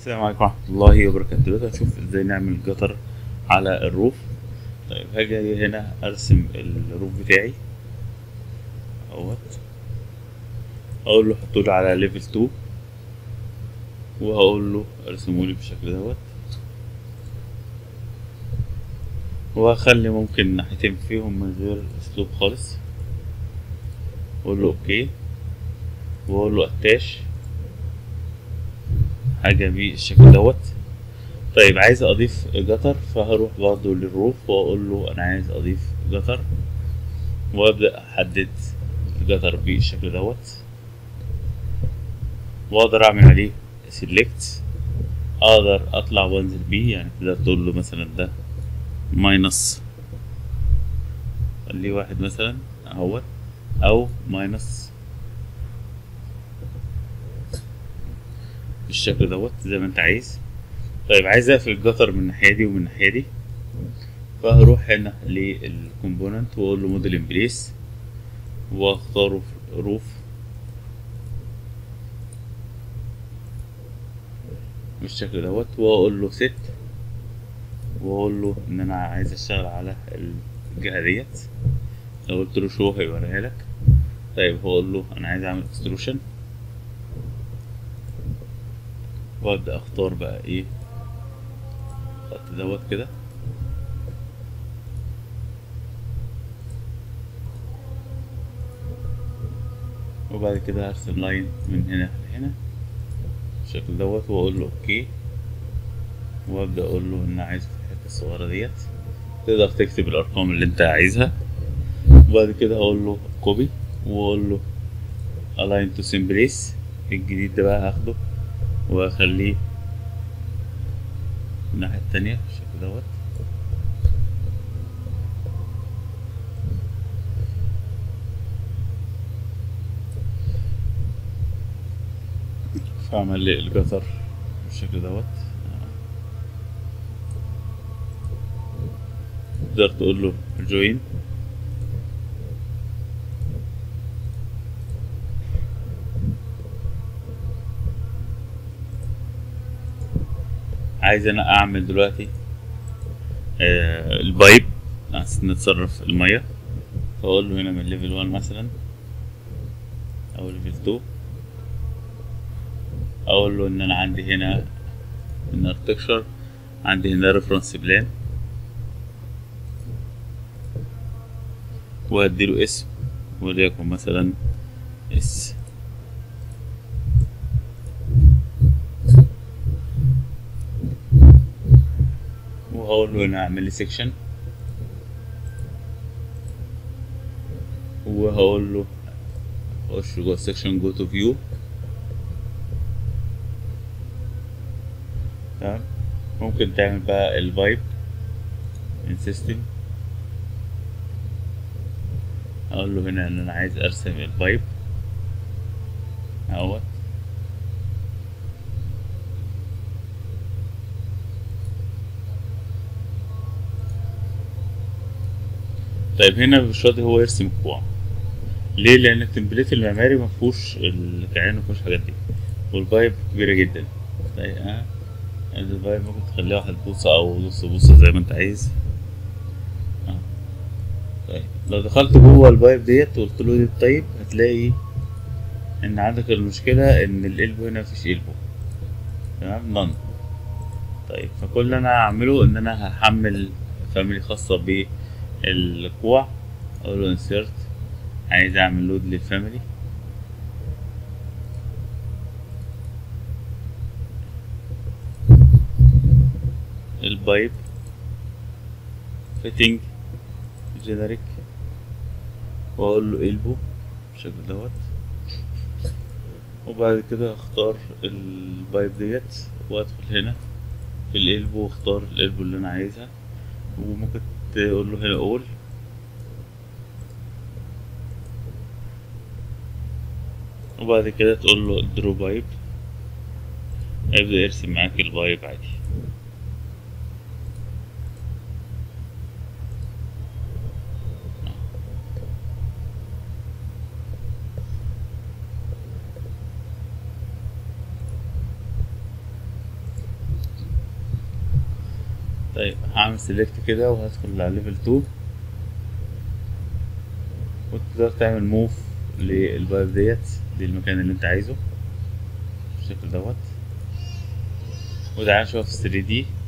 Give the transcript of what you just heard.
السلام عليكم ورحمة الله وبركاته دلوقتي هنشوف ازاي نعمل جتر على الروف طيب هاجي هنا ارسم الروف بتاعي اهوت اقول له حطولي على ليفل 2 وهقول له ارسمولي بالشكل دوت وهخلي ممكن ناحيتين فيهم من غير اسلوب خالص اقول له اوكي واقول له اتاش حاجة بالشكل دوت طيب عايز اضيف جتر فهروح برضه للروف واقول له انا عايز اضيف جتر وابدا احدد الجتر بالشكل دوت واقدر اعمل عليه سيلكت اقدر اطلع وانزل بيه يعني تقدر تقول له مثلا ده ماينس خليه واحد مثلا اهوت او ماينس بالشكل دوت زي ما انت عايز طيب عايز اقفل الجتر من الناحيه دي ومن الناحيه دي فهروح هنا للكومبوننت واقول له موديل امبليس واختاره روف بالشكل دوت واقول له ست واقول له ان انا عايز اشتغل على الجهه ديت لو قلت له شو هيوريها لك طيب هقول له انا عايز اعمل اكستروشن وابدا اختار بقى ايه الخط دوت كده وبعد كده هرسم لاين من هنا لهنا بالشكل دوت واقول له اوكي وابدا اقول له ان عايز في الحته الصغيره ديت تقدر تكتب الارقام اللي انت عايزها وبعد كده هقول له كوبي واقول له align to same place الجديد ده بقى هاخده واخليه الناحية التانية بالشكل دوت فاعمل لي الجزر بالشكل دوت تقدر تقول له جوين عايز انا اعمل دلوقتي آه البايب عشان نتصرف المية فاقول له هنا من ليفل 1 مثلا او ليفل 2 اقول له ان انا عندي هنا من ارتكشر عندي هنا ريفرنس بلان وهديله اسم وليكن مثلا اس وهقول له هنا اعمل لي سيكشن وهقول له خش جوه السكشن جو تو فيو تمام ممكن تعمل بقى الفايب من سيستم اقول له هنا ان انا عايز ارسم الفايب اهوت طيب هنا مش راضي هو يرسم كوع ليه لان التمبليت المعماري مفهوش الكائن مفهوش الحاجات دي والفايب كبيرة جدا طيب ها الفايب ممكن تخليها واحد بوصة او نص بوصة زي ما انت عايز اه طيب لو دخلت جوه الفايب ديت وقلت له دي طيب هتلاقي ان عندك المشكلة ان القلبو هنا مفيش قلبو تمام نون طيب فكل اللي انا هعمله ان انا هحمل فاميلي خاصة ب الكوع اقول له insert عايز اعمل لود للفاميلي البايب فيتنج جينيريك واقول له البو بالشكل دوت وبعد كده اختار البايب ديت وادخل هنا في الالبو واختار الالبو اللي انا عايزها وممكن تقول له هنا اول وبعد كده تقول له درو بايب هيبدأ يرسم معاك البايب عادي طيب هعمل سيلكت كده وهدخل على ليفل 2 وتقدر تعمل موف للبايب ديت للمكان اللي انت عايزه بالشكل دوت وتعالى نشوف في 3 دي